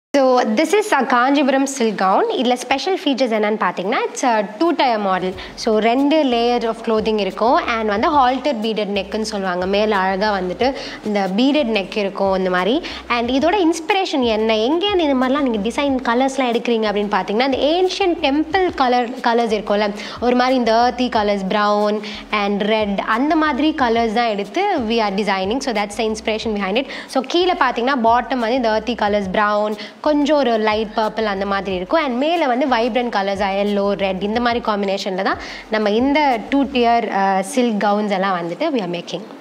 so this is a Kanchipuram silk gown இதில் special features என்னன்னு பார்த்தீங்கன்னா it's two tier model so ரெண்டு layer of clothing இருக்கும் and வந்து ஹால்டர் பீடட் நெக்குன்னு சொல்லுவாங்க மேலே அழகாக வந்துட்டு இந்த பீடட் நெக் இருக்கும் இந்த மாதிரி அண்ட் இதோட இன்ஸ்பிரேஷன் என்ன எங்கேருந்து இந்த மாதிரிலாம் நீங்கள் டிசைன் கலர்ஸ்லாம் எடுக்கிறீங்க அப்படின்னு பார்த்தீங்கன்னா இந்த ஏன்ஷியன் டெம்பிள் கலர் கலர்ஸ் இருக்கும்ல ஒரு மாதிரி இந்த earthy colours brown and red அந்த மாதிரி கலர்ஸ் தான் எடுத்து we are designing so that's the inspiration behind it so கீழே பார்த்தீங்கன்னா பாட்டம் வந்து இந்த ஏர்த்தி கலர்ஸ் ப்ரௌன் கொஞ்சம் ஒரு லைட் பர்பிள் அந்த மாதிரி இருக்கும் அண்ட் மேலே வந்து வைப்ரண்ட் கலர்ஸ் எல்லோ ரெட் இந்த மாதிரி காம்பினேஷனில் தான் நம்ம இந்த டூ டியர் சில்க் கவுன்ஸ் எல்லாம் வந்துட்டு வி ஆர் மேக்கிங்